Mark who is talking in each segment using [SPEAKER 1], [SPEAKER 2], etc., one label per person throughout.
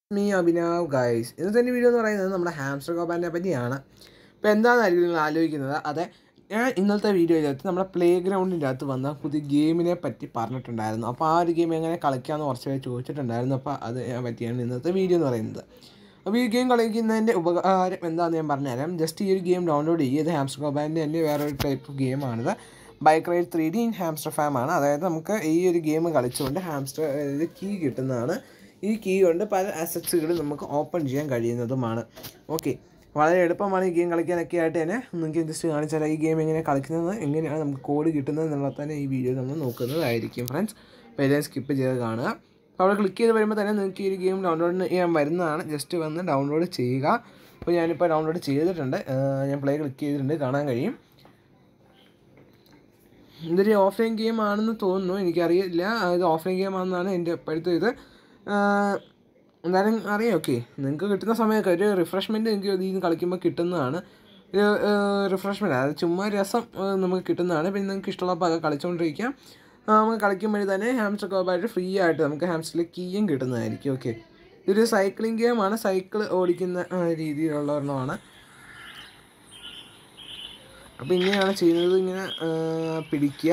[SPEAKER 1] me Abhinav guys ഇന്നത്തെ എൻ്റെ video എന്ന് പറയുന്നത് നമ്മുടെ ഹാംസ്റ്റർ കോബാനെ പറ്റിയാണ് ഇപ്പോൾ എന്താണെന്നായിരിക്കും നിങ്ങൾ ആലോചിക്കുന്നത് അതെ ഞാൻ ഇന്നത്തെ വീഡിയോയിലകത്ത് നമ്മുടെ പ്ലേ ഗ്രൗണ്ടിൻ്റെ അകത്ത് വന്ന പുതിയ ഗെയിമിനെ പറ്റി പറഞ്ഞിട്ടുണ്ടായിരുന്നു അപ്പോൾ ആ ഒരു ഗെയിം എങ്ങനെ കളിക്കാമെന്ന് കുറച്ച് പേര് ചോദിച്ചിട്ടുണ്ടായിരുന്നു അപ്പോൾ അത് പറ്റിയാണ് ഇന്നത്തെ വീഡിയോ എന്ന് പറയുന്നത് അപ്പോൾ ഈ ഗെയിം കളിക്കുന്നതിൻ്റെ ഉപകാരം എന്താണെന്ന് ഞാൻ പറഞ്ഞുതരാം ജസ്റ്റ് ഈ ഒരു ഗെയിം ഡൗൺലോഡ് ചെയ്യുക ഇത് ഹാംസ്റ്റർ കോബാൻ്റെ തന്നെ വേറൊരു ടൈപ്പ് ഗെയിമാണിത് bike ride three D in hamster farm ആണ് അതായത് നമുക്ക് ഈ ഒരു ഗെയിം കളിച്ചുകൊണ്ട് ഹാംസ്റ്റർ കീ കിട്ടുന്നതാണ് ഈ കീ കൊണ്ട് പല അസറ്റ്സുകൾ നമുക്ക് ഓപ്പൺ ചെയ്യാൻ കഴിയുന്നതുമാണ് ഓക്കെ വളരെ എളുപ്പമാണ് ഈ ഗെയിം കളിക്കാനൊക്കെ ആയിട്ട് തന്നെ നിങ്ങൾക്ക് ജസ്റ്റ് കാണിച്ചാൽ ഈ ഗെയിം എങ്ങനെ കളിക്കുന്നത് എങ്ങനെയാണ് നമുക്ക് കോഡ് കിട്ടുന്നത് എന്നുള്ളത് തന്നെ ഈ വീഡിയോ നമ്മൾ നോക്കുന്നതായിരിക്കും ഫ്രണ്ട്സ് അപ്പോൾ എല്ലാം സ്കിപ്പ് ചെയ്ത് കാണുക അപ്പോൾ അവിടെ ക്ലിക്ക് ചെയ്ത് വരുമ്പോൾ തന്നെ നിങ്ങൾക്ക് ഈ ഒരു ഗെയിം ഡൗൺലോഡ് ചെയ്യാൻ വരുന്നതാണ് ജസ്റ്റ് വന്ന് ഡൗൺലോഡ് ചെയ്യുക അപ്പോൾ ഞാനിപ്പോൾ ഡൗൺലോഡ് ചെയ്തിട്ടുണ്ട് ഞാൻ പ്ലേ ക്ലിക്ക് ചെയ്തിട്ടുണ്ട് കാണാൻ കഴിയും ഇതൊരു ഓഫ്ലൈൻ ഗെയിം ആണെന്ന് തോന്നുന്നു എനിക്കറിയില്ല ഇത് ഓഫ്ലൈൻ ഗെയിം ആണെന്നാണ് എൻ്റെ ഇപ്പോഴത്തെ ഇത് എന്തായാലും അറിയാം ഓക്കെ നിങ്ങൾക്ക് കിട്ടുന്ന സമയമൊക്കെ ഒരു റിഫ്രഷ്മെൻറ്റ് നിങ്ങൾക്ക് ഇതിൽ നിന്ന് കളിക്കുമ്പോൾ കിട്ടുന്നതാണ് ഒരു റിഫ്രഷ്മെൻറ്റ് അതായത് ചുമ്മാ രസം നമുക്ക് കിട്ടുന്നതാണ് പിന്നെ നിങ്ങൾക്ക് ഇഷ്ടമുള്ളപ്പോൾ അത് കളിച്ചുകൊണ്ടിരിക്കാം നമുക്ക് കളിക്കുമ്പോൾ തന്നെ ഹാംസ്റ്റർ കോപ്പായിട്ട് ഫ്രീ ആയിട്ട് നമുക്ക് ഹാംസ്റ്ററിൽ കീയും കിട്ടുന്നതായിരിക്കും ഓക്കെ ഇതൊരു സൈക്ലിംഗ് ഗെയിമാണ് സൈക്കിൾ ഓടിക്കുന്ന രീതിയിലുള്ള ഒരെണ്ണമാണ് അപ്പോൾ ഇങ്ങനെയാണ് ചെയ്യുന്നത് ഇങ്ങനെ പിടിക്കുക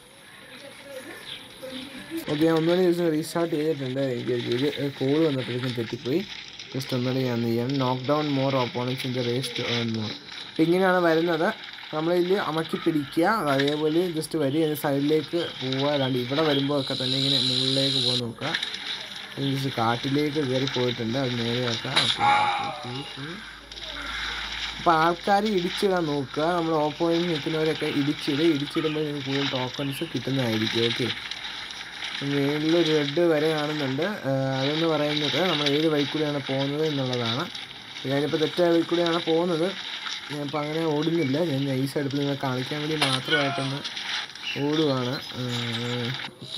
[SPEAKER 1] ഓക്കെ ഞാൻ ഒന്നുകൂടി ദിവസം റീസ്റ്റാർട്ട് ചെയ്തിട്ടുണ്ട് ഇത് കോൾ വന്നപ്പോഴേക്കും തെറ്റിപ്പോയി ജസ്റ്റ് ഒന്നുകൂടി ഞാൻ ചെയ്യാം knock down more opponents in the race more അപ്പോൾ ഇങ്ങനെയാണ് വരുന്നത് നമ്മളിതിൽ അമക്കി പിടിക്കുക അതേപോലെ ജസ്റ്റ് വരിക സൈഡിലേക്ക് പോവുക അല്ലാണ്ട് ഇവിടെ വരുമ്പോൾ ഒക്കെ തന്നെ ഇങ്ങനെ മുകളിലേക്ക് പോകാൻ നോക്കുക ജസ്റ്റ് കാട്ടിലേക്ക് കയറി പോയിട്ടുണ്ട് അത് നേരെ ആക്കാം ഓക്കെ അപ്പോൾ ആൾക്കാർ ഇടിച്ചിടാൻ നോക്കുക നമ്മൾ ഓപ്പോയിൻറ്റ് നിൽക്കുന്നവരൊക്കെ ഇടിച്ചിടുക ഇടിച്ചിടുമ്പോൾ നിങ്ങൾക്ക് കൂടുതൽ ടോക്കൺസ് കിട്ടുന്നതായിരിക്കും ഓക്കെ മേളിൽ റെഡ് വരെ കാണുന്നുണ്ട് അതെന്ന് പറയുന്നത് നമ്മൾ ഏത് വഴിക്കൂടെയാണ് പോകുന്നത് എന്നുള്ളതാണ് ഞാനിപ്പോൾ തെറ്റായ വഴിക്കൂടെയാണ് പോകുന്നത് ഞാനിപ്പോൾ അങ്ങനെ ഓടുന്നില്ല ഞാൻ നൈസ് അടുത്ത് നിങ്ങളെ കാണിക്കാൻ വേണ്ടി മാത്രമായിട്ടൊന്ന് ഓടുകയാണ് ഓക്കെ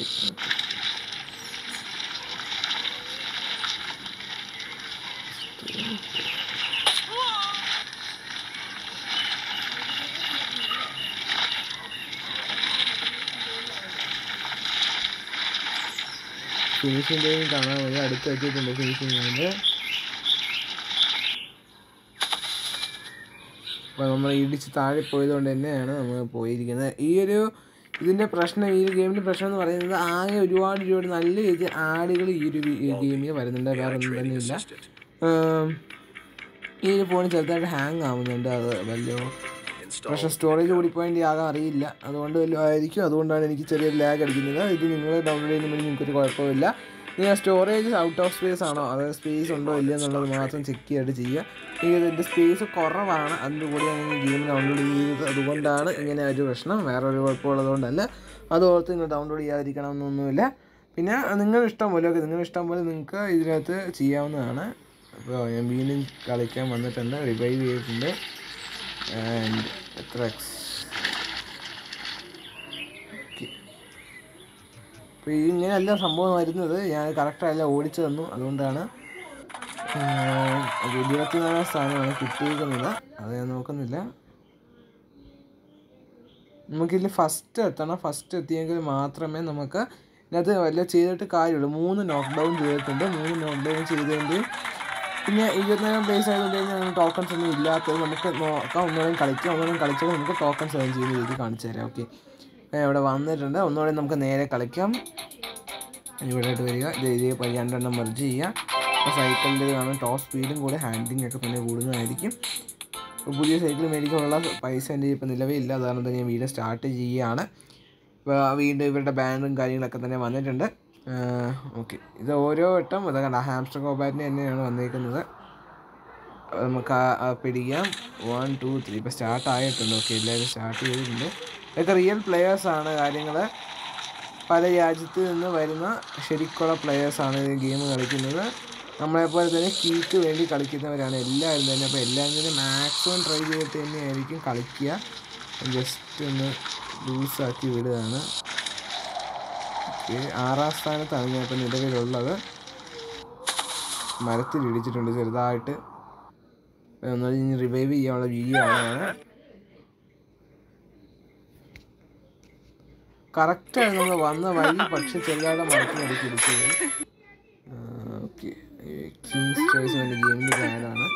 [SPEAKER 1] ഫിനിഷിൻ്റെ കാണാൻ മതി അടുത്ത് വെച്ചിട്ടുണ്ട് ഫിനിഷിങ് അതിൻ്റെ അപ്പോൾ നമ്മൾ ഇടിച്ച് താഴെ പോയതുകൊണ്ട് തന്നെയാണ് നമ്മൾ പോയിരിക്കുന്നത് ഈ ഒരു ഇതിൻ്റെ പ്രശ്നം ഈ ഒരു ഗെയിമിൻ്റെ പ്രശ്നം എന്ന് പറയുന്നത് ആകെ ഒരുപാട് ഒരുപാട് നല്ല രീതിയിൽ ആടുകൾ ഈ ഒരു ഗെയിമിൽ വരുന്നുണ്ട് വേറെ ഒന്നും തന്നെ ഇല്ല ഈ ഒരു ഫോൺ ചെറുതായിട്ട് ഹാങ് ആവുന്നുണ്ട് അത് വലിയ പക്ഷേ സ്റ്റോറേജ് കൂടിപ്പോയിൻ്റെ ആകാൻ അറിയില്ല അതുകൊണ്ട് വല്ലതും ആയിരിക്കും അതുകൊണ്ടാണ് എനിക്ക് ചെറിയൊരു ലാഗ് അടിക്കുന്നത് ഇത് നിങ്ങൾ ഡൗൺലോഡ് ചെയ്യുമ്പോൾ നിങ്ങൾക്കൊരു കുഴപ്പമില്ല നിങ്ങൾ സ്റ്റോറേജ് ഔട്ട് ഓഫ് സ്പേസ് ആണോ അതായത് സ്പേസ് ഉണ്ടോ ഇല്ലയോ എന്നുള്ളത് മാത്രം ചെക്ക് ചെയ്തിട്ട് ചെയ്യുക ഇതിൻ്റെ സ്പേസ് കുറവാണ് അതിൻ്റെ കൂടെയാണ് ഞാൻ ഗെയിം ഡൗൺലോഡ് ചെയ്തത് അതുകൊണ്ടാണ് ഇങ്ങനെ ഒരു പ്രശ്നം വേറെ ഒരു കുഴപ്പമുള്ളതുകൊണ്ടല്ല അത് ഓർത്ത് നിങ്ങൾ ഡൗൺലോഡ് ചെയ്യാതിരിക്കണം എന്നൊന്നുമില്ല പിന്നെ നിങ്ങൾ ഇഷ്ടം പോലെ ഒക്കെ നിങ്ങൾ ഇഷ്ടം പോലെ നിങ്ങൾക്ക് ഇതിനകത്ത് ചെയ്യാവുന്നതാണ് അപ്പോൾ ഞാൻ വീണ്ടും കളിക്കാൻ വന്നിട്ടുണ്ട് റിവൈവ് ചെയ്തിട്ടുണ്ട് ആൻഡ് എത്ര എക്സ് അപ്പോൾ ഇങ്ങനെയല്ല സംഭവം വരുന്നത് ഞാൻ കറക്റ്റല്ല ഓടിച്ചു തന്നു അതുകൊണ്ടാണ് ഇരുപത്തിനാലാം സ്ഥാനമാണ് കിട്ടിയിരിക്കുന്നത് അത് ഞാൻ നോക്കുന്നില്ല നമുക്കിതിൽ ഫസ്റ്റ് എത്തണം ഫസ്റ്റ് എത്തിയെങ്കിൽ മാത്രമേ നമുക്ക് ഇതിനകത്ത് വല്ല ചെയ്തിട്ട് കാര്യമുള്ളൂ മൂന്ന് നോക്ക് ഡൗൺ ചെയ്തിട്ടുണ്ട് മൂന്ന് നോക്ക് ഡൗൺ ചെയ്തതിൻ്റെ പിന്നെ ഇരുപത്തിനാലാം പ്ലേസ് ആയതുകൊണ്ട് തന്നെ ടോക്കൺസ് ഒന്നും ഇല്ലാത്തത് നമുക്ക് നോക്കാം ഒന്നുകൂടെ കളിക്കാം ഒന്നുകൂടെ കളിച്ചാൽ നമുക്ക് ടോക്കൺസ് ഏൺ ചെയ്യുന്ന രീതി കാണിച്ചു തരാം ഓക്കെ ഇവിടെ വന്നിട്ടുണ്ട് ഒന്നുകൂടെ നമുക്ക് നേരെ കളിക്കാം ഇവിടെ ആയിട്ട് വരിക ഇത് ഇതേ രണ്ടെണ്ണം മെർജ് ചെയ്യുക സൈക്കിളിൻ്റെ കാണും ടോപ്പ് സ്പീഡും കൂടെ ഹാൻഡിങ് ഒക്കെ പിന്നെ കൂടുന്നതായിരിക്കും പുതിയ സൈക്കിൾ മേടിക്കാനുള്ള പൈസ എൻ്റെ ഇപ്പം നിലവിലില്ല അതാണ് തന്നെ ഞാൻ വീഡിയോ സ്റ്റാർട്ട് ചെയ്യുകയാണ് ഇപ്പോൾ വീണ്ടും ഇവരുടെ ബാൻഡും കാര്യങ്ങളൊക്കെ തന്നെ വന്നിട്ടുണ്ട് ഓക്കെ ഇത് ഓരോ വട്ടം ഇതാ കണ്ട ഹാംസ്റ്റർ കോബാറ്റിന് തന്നെയാണ് വന്നിരിക്കുന്നത് നമുക്ക് പിടിക്കാം വൺ ടു ത്രീ ഇപ്പോൾ സ്റ്റാർട്ട് ആയിട്ടുണ്ട് ഓക്കെ എല്ലാവരും സ്റ്റാർട്ട് ചെയ്തിട്ടുണ്ട് ഇതൊക്കെ റിയൽ പ്ലെയേഴ്സാണ് കാര്യങ്ങൾ പല രാജ്യത്ത് നിന്ന് വരുന്ന ശരിക്കുള്ള പ്ലെയേഴ്സാണ് ഈ ഗെയിം കളിക്കുന്നത് നമ്മളെപ്പോലെ തന്നെ കീക്ക് വേണ്ടി കളിക്കുന്നവരാണ് എല്ലാവരും തന്നെ അപ്പോൾ എല്ലാവരും തന്നെ മാക്സിമം ട്രൈ ചെയ്തിട്ട് തന്നെയായിരിക്കും കളിക്കുക ജസ്റ്റ് ഒന്ന് ലൂസാക്കി വിടുകയാണ് ഓക്കെ ആറാം സ്ഥാനത്താണ് ഞാൻ ഇപ്പോൾ നിലവിലുള്ളത് മരത്തിൽ ഇടിച്ചിട്ടുണ്ട് ചെറുതായിട്ട് ഒന്നുകൂടി ഇനി റിവൈവ് ചെയ്യാനുള്ള വീഡിയോ ആണ് കറക്റ്റാണ് നമ്മൾ വന്ന വഴി പക്ഷെ ചെറുതായിട്ട് മരത്തിനടിക്ക് ഇടിച്ചത് ഓക്കെ കിങ്സ് ചോയ്സ് വേണ്ടി ഗെയിമിൽ ആഡാണ്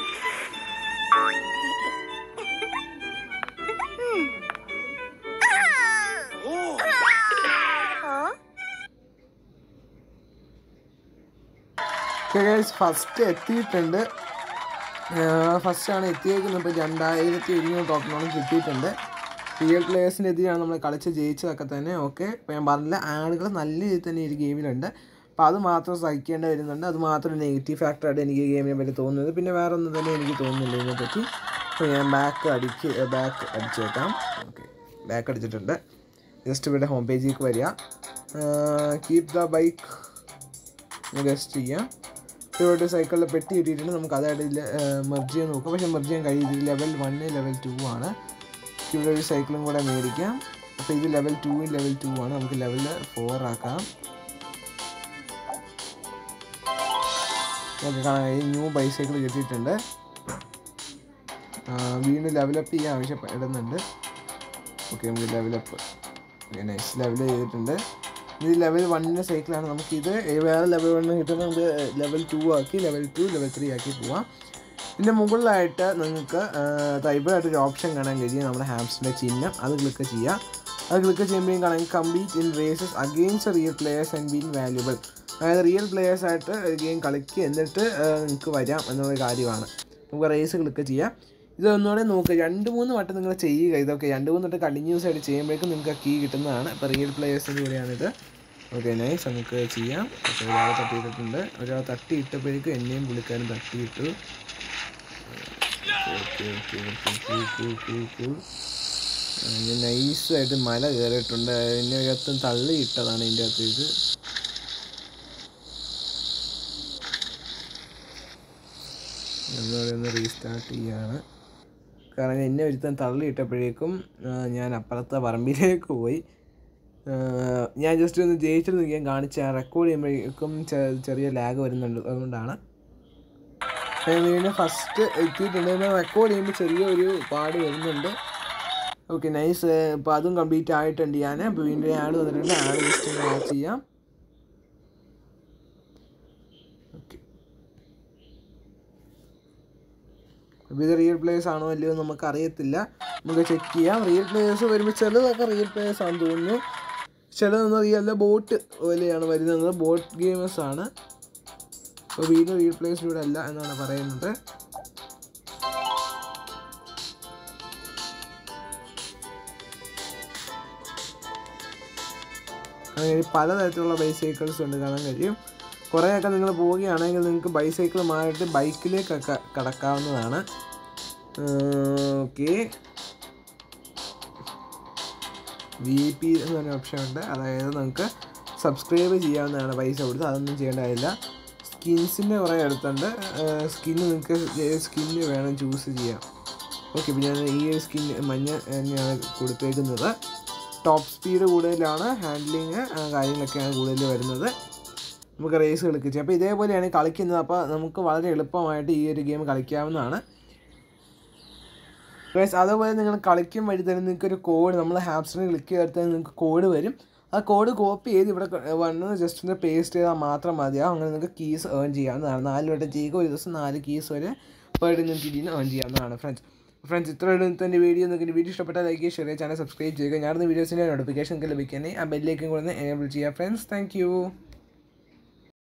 [SPEAKER 1] ഫസ്റ്റ് എത്തിയിട്ടുണ്ട് ഫസ്റ്റാണ് എത്തിയേക്കുന്നത് ഇപ്പോൾ രണ്ടായിരത്തി ഇരുന്നൂറ് ടോക്കണോളം കിട്ടിയിട്ടുണ്ട് റിയൽ പ്ലേയേഴ്സിനെതിരെയാണ് നമ്മൾ കളിച്ച് ജയിച്ചതൊക്കെ തന്നെ ഓക്കെ ഇപ്പോൾ ഞാൻ പറഞ്ഞില്ല ആളുകൾ നല്ല രീതിയിൽ തന്നെ ഈ ഒരു ഗെയിമിലുണ്ട് അപ്പോൾ അത് മാത്രം സഹിക്കേണ്ടി വരുന്നുണ്ട് അത് മാത്രം നെഗറ്റീവ് ഫാക്ടറായിട്ട് എനിക്ക് ഈ ഗെയിമിനെ പറ്റി തോന്നുന്നത് പിന്നെ വേറെ ഒന്നും തന്നെ എനിക്ക് തോന്നുന്നില്ല ഇതിനെപ്പറ്റി അപ്പോൾ ഞാൻ ബാക്ക് അടിക്ക് ബാക്ക് അടിച്ചേക്കാം ഓക്കെ ബാക്ക് അടിച്ചിട്ടുണ്ട് ജസ്റ്റ് ഇവിടെ ഹോം പേജിലേക്ക് വരിക കീപ് ദ ബൈക്ക് ജസ്റ്റ് ചെയ്യാം ഇവിടെ സൈക്കിളിൽ പെട്ടി കിട്ടിയിട്ടുണ്ട് നമുക്ക് അതായിട്ട് ഇതിൽ മെർജ് ചെയ്യാൻ നോക്കാം പക്ഷേ മെർജ് ചെയ്യാൻ കഴിയും ഇത് ലെവൽ വണ്ണ് ലെവൽ ടു ആണ് ഇവിടെ ഒരു സൈക്കിളും കൂടെ മേടിക്കാം അപ്പോൾ ഇത് ലെവൽ ടൂവും ലെവൽ ടു ആണ് നമുക്ക് ലെവൽ ഫോർ ആക്കാം നമുക്ക് കാണാൻ കഴിയും ന്യൂ ബൈസൈക്കിൾ കിട്ടിയിട്ടുണ്ട് ആ, വീണ്ടും ലെവലപ്പ് ചെയ്യാൻ ആവശ്യപ്പെടുന്നുണ്ട് ഓക്കെ നമുക്ക് ലെവലപ്പ് നെക്സ്റ്റ് ലെവൽ ചെയ്തിട്ടുണ്ട് ഇത് ലെവൽ വണ്ണിൻ്റെ സൈക്കിളാണ് നമുക്കിത് വേറെ ലെവൽ വണ്ണ് കിട്ടുമ്പോൾ നമുക്ക് ലെവൽ ടു ആക്കി ലെവൽ ടു ലെവൽ ത്രീ ആക്കി പോവാം പിന്നെ മുകളിലായിട്ട് നിങ്ങൾക്ക് തൈബിളായിട്ട് ഒരു ഓപ്ഷൻ കാണാൻ കഴിയും നമ്മുടെ ഹാംസിൻ്റെ ചിഹ്നം അത് ക്ലിക്ക് ചെയ്യുക അത് ക്ലിക്ക് ചെയ്യുമ്പോൾ കാണാൻ complete in races against real players and been valuable അതായത് റിയൽ പ്ലേയേഴ്സ് ആയിട്ട് ഗെയിം കളിക്കുക എന്നിട്ട് നിങ്ങൾക്ക് വരാം എന്നുള്ള കാര്യമാണ് നമുക്ക് റേസ് ക്ലിക്ക് ചെയ്യാം ഇത് ഒന്നുകൂടെ നോക്കുക രണ്ട് മൂന്ന് വട്ടം നിങ്ങൾ ചെയ്യുക ഇതൊക്കെ രണ്ട് മൂന്ന് വട്ടം കണ്ടിന്യൂസ് ആയിട്ട് ചെയ്യുമ്പോഴേക്കും നിങ്ങൾക്ക് കീ കിട്ടുന്നതാണ് ഇപ്പോൾ റിയൽ പ്ലേയേഴ്സിൻ്റെ കൂടെയാണിത് ഓക്കെ നൈസ് നമുക്ക് ചെയ്യാം അപ്പോൾ ഒരാളെ തട്ടിയിട്ടിട്ടുണ്ട് ഒരാൾ തട്ടി ഇട്ടപ്പോഴേക്കും എന്നെയും പുള്ളിക്കാരും തട്ടിയിട്ടു okay okay okay cool cool cool cool ഞാൻ നൈസായിട്ട് മല കയറിയിട്ടുണ്ട് എന്നെ അകത്തും തള്ളി ഇട്ടതാണ് ഇതിൻ്റെ അകത്തേക്ക് എന്നോട് ഒന്ന് റീസ്റ്റാർട്ട് ചെയ്യാണ് കാരണം എന്നെ ഒരുത്തൻ തള്ളിയിട്ടപ്പോഴേക്കും ആ, ഞാൻ അപ്പുറത്തെ പറമ്പിലേക്ക് പോയി ആ, ഞാൻ ജസ്റ്റ് ഒന്ന് ജയിച്ചിട്ട് ഞാൻ കാണിച്ച റെക്കോർഡ് ചെയ്യുമ്പോഴേക്കും ചെ- ചെറിയ ലാഗ് വരുന്നുണ്ട് അതുകൊണ്ടാണ് ഞാൻ വീണ്ടും ഫസ്റ്റ് എത്തിയിട്ടുണ്ട് റെക്കോർഡ് ചെയ്യുമ്പോൾ ചെറിയൊരു പാട് വരുന്നുണ്ട് ഓക്കെ നൈസ് ഇപ്പോൾ അതും കംപ്ലീറ്റ് ആയിട്ടുണ്ട് ഞാൻ അപ്പോൾ വീണ്ടും ആഡ് വന്നിട്ടുണ്ട് ആഡ് ജസ്റ്റ് ഒന്ന് വാച്ച് ചെയ്യാം ഓക്കെ അപ്പോൾ ഇത് റിയൽ പ്ലേയേഴ്സ് ആണോ അല്ലയോ എന്ന് നമുക്ക് അറിയത്തില്ല നമുക്ക് ചെക്ക് ചെയ്യാം റിയൽ പ്ലേയേഴ്സ് വരുമ്പോൾ ചിലതൊക്കെ റിയൽ പ്ലേയേഴ്സ് ആണെന്ന് തോന്നുന്നു ചിലതൊന്നും റിയൽ ബോട്ട് പോലെയാണ് വരുന്നത് ബോട്ട് ഗെയിമേഴ്സ് ആണ് അപ്പോൾ വീണ്ടും റിയൽ പ്ലേയേഴ്സിലൂടെ അല്ല എന്നാണ് പറയുന്നത് അങ്ങനെ പലതരത്തിലുള്ള ബൈസൈക്കിൾസ് ഉണ്ട് കാണാൻ കഴിയും കുറേയൊക്കെ നിങ്ങൾ പോവുകയാണെങ്കിൽ നിങ്ങൾക്ക് ബൈസൈക്കിൾ മാറിയിട്ട് ബൈക്കിലേക്കൊക്കെ കടക്കാവുന്നതാണ് ഓക്കെ വി പി എന്ന് പറഞ്ഞ ഓപ്ഷൻ ഉണ്ട് അതായത് നമുക്ക് സബ്സ്ക്രൈബ് ചെയ്യാവുന്നതാണ് പൈസ കൊടുത്ത് അതൊന്നും ചെയ്യേണ്ട കാര്യമില്ല സ്കിൻസിൻ്റെ കുറേ അടുത്തുണ്ട് സ്കിന്ന് നിങ്ങൾക്ക് സ്കിന്ന് വേണം ചൂസ് ചെയ്യാം ഓക്കെ ഇപ്പോൾ ഞാൻ ഈ ഒരു സ്കിൻ മഞ്ഞ തന്നെയാണ് കൊടുത്തേക്കുന്നത് ടോപ്പ് സ്പീഡ് കൂടുതലാണ് ഹാൻഡ്ലിങ് കാര്യങ്ങളൊക്കെയാണ് കൂടുതൽ വരുന്നത് നമുക്ക് റേസ് കളിക്കുക അപ്പോൾ ഇതേപോലെയാണ് കളിക്കുന്നത് അപ്പോൾ നമുക്ക് വളരെ എളുപ്പമായിട്ട് ഈ ഒരു ഗെയിം കളിക്കാവുന്നതാണ് ഗൈസ് അതുപോലെ നിങ്ങൾ കളിക്കും വഴി തന്നെ നിങ്ങൾക്ക് ഒരു കോഡ് നമ്മൾ ഹാപ്സിന് ക്ലിക്ക് ചെയ്തെടുത്താൽ നിങ്ങൾക്ക് കോഡ് വരും ആ കോഡ് കോപ്പി ചെയ്ത് ഇവിടെ വന്ന് ജസ്റ്റ് ഒന്ന് പേസ്റ്റ് ചെയ്താൽ മാത്രം മതിയാവും അങ്ങനെ നിങ്ങൾക്ക് കീസ് ഏൺ ചെയ്യാവുന്നതാണ് നാല് വട്ടം ചെയ്യുക ഒരു ദിവസം നാല് കീസ് വരെ പേർ നിങ്ങൾക്ക് ഇതിന് ഏൺ ചെയ്യാവുന്നതാണ് ഫ്രണ്ട്സ് ഫ്രണ്ട്സ് ഇത്ര തന്നെ വീഡിയോ നിങ്ങൾക്ക് വീഡിയോ ഇഷ്ടപ്പെട്ടാൽ ലൈക്ക് ചെയ്യുക ഷെയർ ചെയ്യുക ചാനൽ സബ്സ്ക്രൈബ് ചെയ്യുക ഞാനിന്ന് വീഡിയോസിൻ്റെ നോട്ടിഫിക്കേഷൻ ലഭിക്കാനേ ആ ബെല്ലിലേക്കും കൂടെ എനേബിൾ ചെയ്യുക ഫ്രണ്ട്സ് താങ്ക്